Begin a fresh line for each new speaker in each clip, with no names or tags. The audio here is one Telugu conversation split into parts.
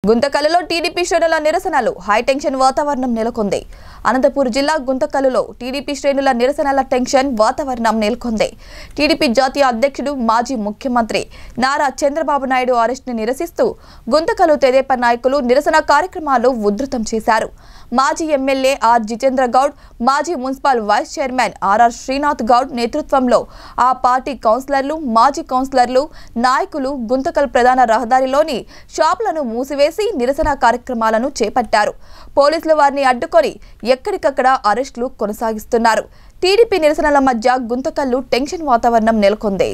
గుంతకల్లులో టీడీపీ శ్రేణుల నిరసనలు హైటెన్షన్ వాతావరణం నెలకొంది అనంతపూర్ జిల్లా గుంతకల్లులో టీడీపీ శ్రేణుల నిరసనల టెన్షన్ వాతావరణం నెలకొంది టీడీపీ జాతీయ అధ్యక్షుడు మాజీ ముఖ్యమంత్రి నారా చంద్రబాబు నాయుడు అరెస్ట్ని నిరసిస్తూ గుంతకల్లు తెదేపా నాయకులు నిరసన కార్యక్రమాలు ఉధృతం చేశారు మాజీ ఎమ్మెల్యే ఆర్ జితేంద్ర గౌడ్ మాజీ municipal vice chairman RR Srinath Goud నేతృత్వంలో ఆ పార్టీ కౌన్సిలర్లు మాజీ కౌన్సిలర్లు నాయకులు గుంతకల్ ప్రధాన రహదారిలోని షాపులను మూసివేసి నిరసన కార్యక్రమాలను చేపట్టారు పోలీసులు వారిని అడ్డుకొని ఎక్కడికక్కడ అరెస్టులు కొనసాగిస్తున్నారు టీడీపీ నిరసనల మధ్య గుంతకల్లు టెన్షన్ వాతావరణం నెలకొంది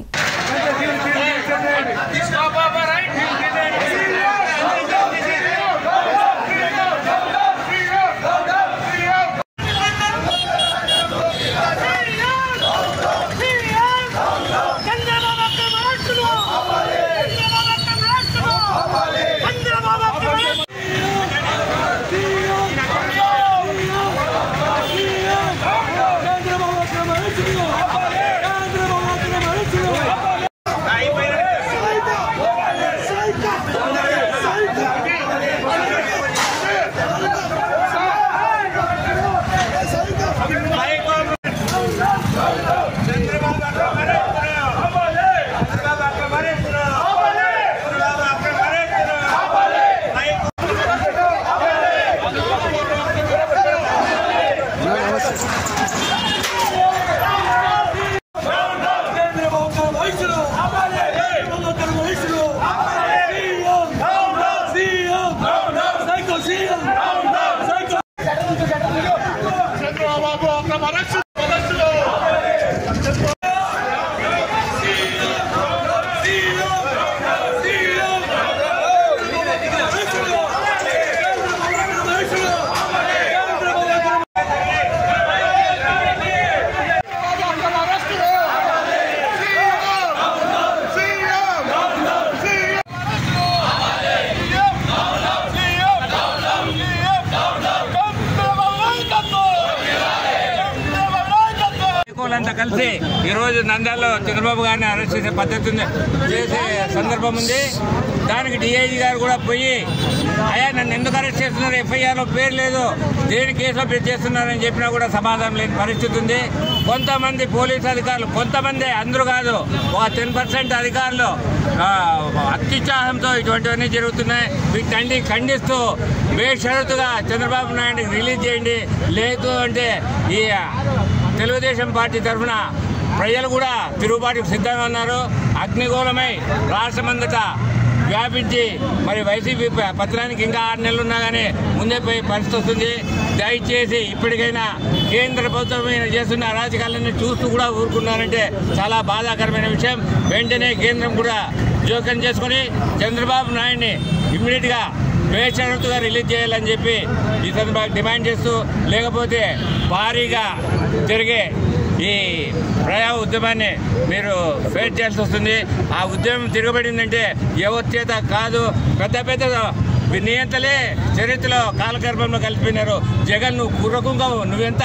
చంద్రబాబు అక్రమ అరెస్టు అరెస్టులు
నాయకులంతా కలిసి ఈ రోజు నంద్యాలలో చంద్రబాబు గారిని అరెస్ట్ చేసే పద్ధతి ఉంది చేసే సందర్భం ఉంది దానికి డిఐజీ గారు కూడా పోయి అయ్యా నన్ను ఎందుకు అరెస్ట్ చేస్తున్నారు ఎఫ్ఐఆర్ లో పేరు లేదు దేని కేసులో పెట్టి చేస్తున్నారని చెప్పినా కూడా సమాధానం లేని పరిస్థితి ఉంది కొంతమంది పోలీస్ అధికారులు కొంతమంది అందరూ కాదు ఒక టెన్ పర్సెంట్ అధికారులు ఆ, అత్యుత్సాహంతో ఇటువంటివన్నీ జరుగుతున్నాయి వీటన్ని ఖండిస్తూ బేషరతుగా చంద్రబాబు నాయుడు రిలీజ్ చేయండి లేదు అంటే ఈ తెలుగుదేశం పార్టీ తరఫున ప్రజలు కూడా తిరుగుబాటుకు సిద్ధంగా ఉన్నారు అగ్నిగోళమై రాష్ట్రమంతటా వ్యాపించి మరి వైసీపీ ప- పత్రానికి ఇంకా ఆరు నెలలు ఉన్నా కానీ ముందే పోయి పరిస్థితి వస్తుంది దయచేసి ఇప్పటికైనా కేంద్ర ప్రభుత్వం ఈయన చేస్తున్న అరాచకాలను చూస్తూ కూడా ఊరుకున్నారంటే చాలా బాధాకరమైన విషయం వెంటనే కేంద్రం కూడా జోక్యం చేసుకుని చంద్రబాబు నాయుడిని ఇమ్మీడియట్గా బేషరతుగా రిలీజ్ చేయాలని చెప్పి ఈ సందర్భంగా డిమాండ్ చేస్తూ లేకపోతే భారీగా జరిగే ఈ ప్రజా ఉద్యమాన్ని మీరు ఫేస్ చేయాల్సి వస్తుంది ఆ ఉద్యమం తిరగబడిందంటే ఎవరి చేత కాదు పెద్ద పెద్ద నియంతలే చరిత్రలో కాలగర్భంలో కలిపినారు జగన్ నువ్వు కుర్రకుంగా నువ్వెంత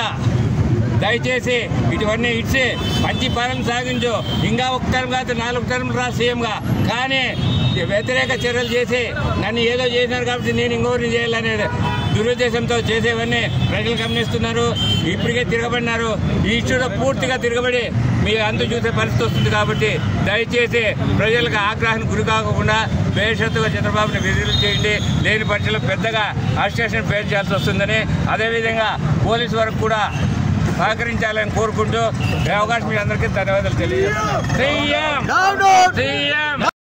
దయచేసి ఇటువన్నీ ఇచ్చి మంచి పాలన సాగించు ఇంకా ఒక టర్మ్ కాదు నాలుగు టర్మ్ రా సీఎంగా కానీ వ్యతిరేక చర్యలు చేసి నన్ను ఏదో చేసినారు కాబట్టి నేను ఇంకోరిని చేయాలనేది దురుద్దేశంతో చేసేవన్నీ ప్రజలు గమనిస్తున్నారు ఇప్పటికే తిరగబడినారు ఈ ఇష్యూలో పూర్తిగా తిరగబడి మీ అంతు చూసే పరిస్థితి వస్తుంది కాబట్టి దయచేసి ప్రజలకు ఆగ్రహానికి గురి కాకుండా బేషత్తుగా చంద్రబాబుని విడుదల చేయండి లేని పక్షంలో పెద్దగా అస్టేషన్ ఫేస్ చేయాల్సి వస్తుందని అదేవిధంగా పోలీసు వరకు కూడా సహకరించాలని కోరుకుంటూ ఈ అవకాశం మీ అందరికీ ధన్యవాదాలు తెలియజేస్తున్నాను సీఎం సీఎం